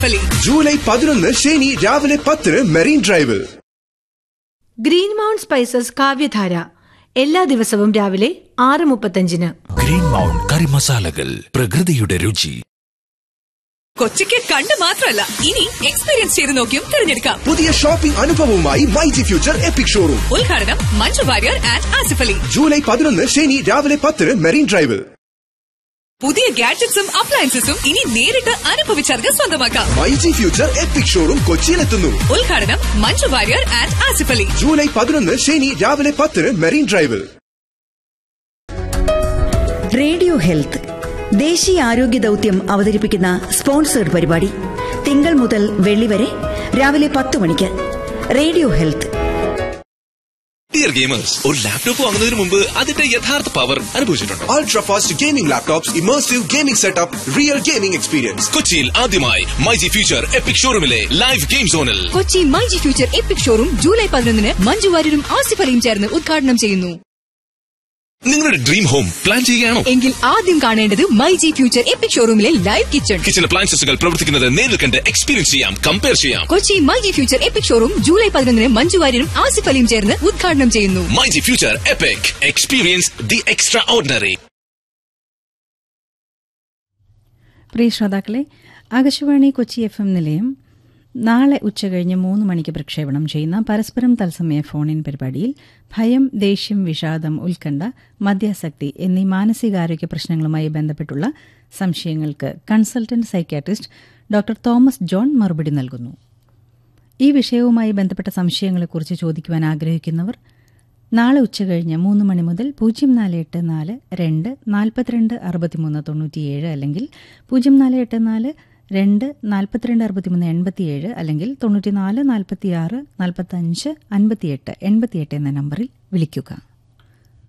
July പതിനൊന്ന് ശനി രാവിലെ പത്തിന് മെറീൻ ഡ്രൈവിൽ ഗ്രീൻ മൗണ്ട് സ്പൈസസ് കാവ്യധാര എല്ലാ ദിവസവും രാവിലെ ആറ് മുപ്പത്തഞ്ചിന് ഗ്രീൻ മൗണ്ട് കറി മസാലകൾ പ്രകൃതിയുടെ രുചി കൊച്ചിക്ക് കണ്ട് മാത്രമല്ല ഇനി എക്സ്പീരിയൻസ് ചെയ്ത് നോക്കിയും തിരഞ്ഞെടുക്കാം പുതിയ ഷോപ്പിംഗ് അനുഭവവുമായി മൈജി ഫ്യൂച്ചർ എപ്പിക് ഷോറൂം ഉദ്ഘാടനം മഞ്ജു വാര്യർ ആൻഡ് ആസിഫ് അലി ജൂലൈ പതിനൊന്ന് ശനി രാവിലെ പത്തിന് മെറീൻ ഡ്രൈവിൽ പുതിയ ഗാഡ്ജറ്റ്സും അപ്ലയൻസസും ഇനി നേരിട്ട് അനുഭവിച്ചറിഞ്ഞ് സ്വന്തമാക്കാം മൈജി ഫ്യൂച്ചർ എപ്പിക് ഷോറൂം കൊച്ചിയിലെത്തുന്നു ഉദ്ഘാടനം മഞ്ജു വാര്യർ ആൻഡ് ആസിഫ് അലി ജൂലൈ പതിനൊന്ന് ശനി രാവിലെ പത്തിന് മെറീൻ ഡ്രൈവിൽ റേഡിയോ ഹെൽത്ത് ദേശീയ ആരോഗ്യ ദൗത്യം അവതരിപ്പിക്കുന്ന സ്പോൺസേഡ് പരിപാടി തിങ്കൾ മുതൽ വെള്ളി വരെ രാവിലെ പത്ത് മണിക്ക് റേഡിയോ ഹെൽത്ത് ഡിയർ ഗെയിമേഴ്സ് ഒരു ലാപ്ടോപ്പ് വാങ്ങുന്നതിന് മുമ്പ് അതിന്റെ യഥാർത്ഥ പവർ അനുഭവിച്ചിട്ടുണ്ടോ ultra fast gaming laptops immersive gaming setup real gaming experience കൊച്ചിയിൽ ആദ്യമായി മൈജി ഫ്യൂച്ചർ എപ്പിക് ഷോറൂമിലെ ലൈവ് ഗെയിം സോണിൽ Kochi myG future epic showroom July പതിനൊന്നിന് മഞ്ജു വാര്യരും ആസിഫ് അലിയും ചേർന്ന് ഉദ്ഘാടനം ചെയ്യുന്നു നിങ്ങളുടെ ഡ്രീം ഹോം പ്ലാൻ ചെയ്യുകയാണോ എങ്കിൽ ആദ്യം കാണേണ്ടത് മൈജി ഫ്യൂച്ചർ എപ്പിക് ഷോറൂമിലെ ലൈവ് കിച്ചൺ കിച്ചൺ അപ്ലയൻസസുകൾ പ്രവർത്തിക്കുന്നത് നേരിൽ കണ്ട് എക്സ്പീരിയൻസ് ചെയ്യാം കമ്പയർ ചെയ്യാം Kochi myG future epic showroom July പതിനൊന്നിന് മഞ്ജു വാര്യരും ആസിഫ് അലിയും ചേർന്ന് ഉദ്ഘാടനം ചെയ്യുന്നു myG future epic experience the extraordinary പ്രിയ ശ്രോതാക്കളെ ആകാശവാണി കൊച്ചി എഫ് എം നിലയം നാളെ ഉച്ചകഴിഞ്ഞ് മൂന്ന് മണിക്ക് പ്രക്ഷേപണം ചെയ്യുന്ന പരസ്പരം തത്സമയ ഫോണിൻ പരിപാടിയിൽ ഭയം ദേഷ്യം വിഷാദം ഉത്കണ്ഠ മദ്യാസക്തി എന്നീ മാനസികാരോഗ്യ പ്രശ്നങ്ങളുമായി ബന്ധപ്പെട്ടുള്ള സംശയങ്ങൾക്ക് consultant psychiatrist doctor Thomas John മറുപടി നൽകുന്നു ഈ വിഷയവുമായി ബന്ധപ്പെട്ട സംശയങ്ങളെക്കുറിച്ച് ചോദിക്കുവാൻ ആഗ്രഹിക്കുന്നവർ നാളെ ഉച്ചകഴിഞ്ഞ് മൂന്ന് മണി മുതൽ പൂജ്യം നാല് എട്ട് നാല് രണ്ട് നാൽപ്പത്തിരണ്ട് അറുപത്തിമൂന്ന് തൊണ്ണൂറ്റിയേഴ് അല്ലെങ്കിൽ പൂജ്യം നാല് എട്ട് നാല് രണ്ട് നാൽപ്പത്തിരണ്ട് അറുപത്തിമൂന്ന് എൺപത്തിയേഴ് അല്ലെങ്കിൽ തൊണ്ണൂറ്റിനാല് നാൽപ്പത്തിയാറ് നാൽപ്പത്തഞ്ച് അൻപത്തിയെട്ട് എൺപത്തിയെട്ട് എന്ന നമ്പറിൽ വിളിക്കുക